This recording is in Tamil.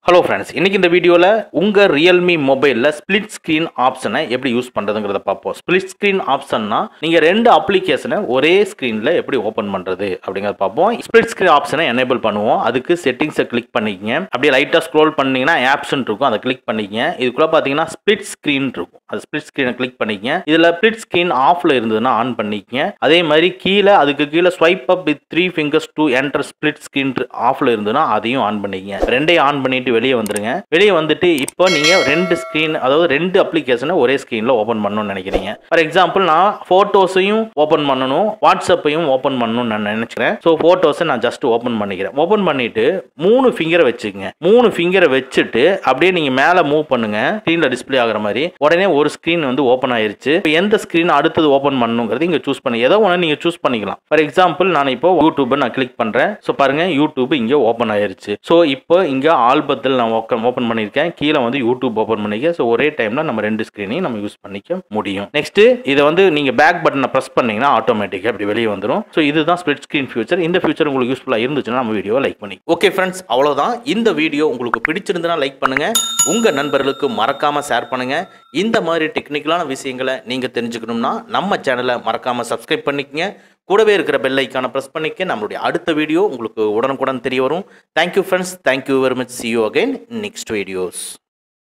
ஹலோ ஃப்ரெண்ட்ஸ் இன்னைக்கு இந்த வீடியோவில் உங்கள் ரியல்மி மொபைலில் ஸ்பிளிட் ஸ்க்ரீன் ஆப்ஷனை எப்படி யூஸ் பண்ணுறதுங்கிறத பார்ப்போம் ஸ்பிளிட் ஸ்க்ரீன் ஆப்ஷன்னா நீங்கள் ரெண்டு அப்ளிகேஷனை ஒரே ஸ்க்ரீனில் எப்படி ஓப்பன் பண்ணுறது அப்படிங்கிறத பார்ப்போம் ஸ்பிளிட் ஸ்க்ரீன் ஆப்ஷனை எனேபிள் பண்ணுவோம் அதுக்கு செட்டிங்ஸை கிளிக் பண்ணிக்கங்க அப்படியே லைட்டாக ஸ்க்ரோல் பண்ணீங்கன்னா ஆப்ஷன் இருக்கும் அதை கிளிக் பண்ணிக்கங்க இதுக்குள்ளே பார்த்தீங்கன்னா ஸ்பிளிட் ஸ்க்ரீன் இருக்கும் அது ஸ்பிளிட் ஸ்க்ரீனை கிளிக் பண்ணிக்கங்க இதில் ஸ்பிளிட் ஸ்க்ரீன் ஆஃபில் இருந்ததுன்னா ஆன் பண்ணிக்கங்க அதே மாதிரி கீழே அதுக்கு கீழே swipe up with three fingers to enter split screen ஆஃபில் இருந்ததுன்னா அதையும் ஆன் பண்ணிக்கங்க ரெண்டையும் ஆன் பண்ணிட்டு வெளியே வந்துருங்க வெளியே வந்துட்டு இப்போ நீங்கள் ரெண்டு ஸ்க்ரீன் அதாவது ரெண்டு அப்ளிகேஷனை ஒரே ஸ்க்ரீனில் ஓப்பன் பண்ணணும்னு நினைக்கிறீங்க ஃபார் எக்ஸாம்பிள் நான் ஃபோட்டோஸையும் ஓப்பன் பண்ணணும் வாட்ஸ்அப்பையும் ஓப்பன் பண்ணணும்னு நான் நினைக்கிறேன் ஸோ ஃபோட்டோஸை நான் ஜஸ்ட் ஓப்பன் பண்ணிக்கிறேன் ஓப்பன் பண்ணிட்டு மூணு ஃபிங்கரை வச்சுக்கங்க மூணு ஃபிங்கரை வச்சுட்டு அப்படியே நீங்கள் மேலே மூவ் பண்ணுங்க ஸ்க்ரீனில் டிஸ்ப்ளே ஆகிற மாதிரி உடனே ஒரு ஸ்க்ரீன் வந்து ஓப்பன் ஆயிருச்சு இப்போ எந்த ஸ்க்ரீன் அடுத்தது ஓப்பன் பண்ணணுங்கிறது இங்கே சூஸ் பண்ணி ஏதோ ஒன்று நீங்கள் சூஸ் பண்ணிக்கலாம் ஃபார் எக்ஸாம்பிள் நான் இப்போ யூடியூப்பை நான் கிளிக் பண்ணுறேன் ஸோ பாருங்க யூடியூப் இங்கே ஓப்பன் ஆயிருச்சு ஸோ இப்போ இங்கே ஆல்பத்தில் நான் ஓப்பன் ஓப்பன் பண்ணியிருக்கேன் கீழே வந்து யூடியூப் ஓப்பன் பண்ணிக்க ஸோ ஒரே டைமில் நம்ம ரெண்டு ஸ்க்ரீனையும் நம்ம யூஸ் பண்ணிக்க முடியும் நெக்ஸ்ட் இதை வந்து நீங்கள் பேக் பட்டனை ப்ரெஸ் பண்ணீங்கன்னா ஆட்டோமேட்டிக்காக அப்படி வெளியே வந்துடும் ஸோ இதுதான் ஸ்பிளிட் ஸ்க்ரீன் ஃபியூச்சர் இந்த ஃபியூச்சர் உங்களுக்கு யூஸ்ஃபுல்லாக இருந்துச்சுன்னா நம்ம வீடியோவை லைக் பண்ணி ஓகே ஃப்ரெண்ட்ஸ் அவ்வளோதான் இந்த வீடியோ உங்களுக்கு பிடிச்சிருந்தனா லைக் பண்ணுங்க உங்கள் நண்பர்களுக்கு மறக்காம ஷேர் பண்ணுங்க இந்த மாதிரி டெக்னிக்கலான விஷயங்களை நீங்கள் தெரிஞ்சுக்கணும்னா நம்ம சேனலை மறக்காம சப்ஸ்கிரைப் பண்ணிக்கங்க கூடவே இருக்கிற பெல் ஐக்கானை ப்ரெஸ் பண்ணிக்க நம்மளுடைய அடுத்த வீடியோ உங்களுக்கு உடனுக்குடன் தெரிய வரும் thank you friends thank you very much see you again next videos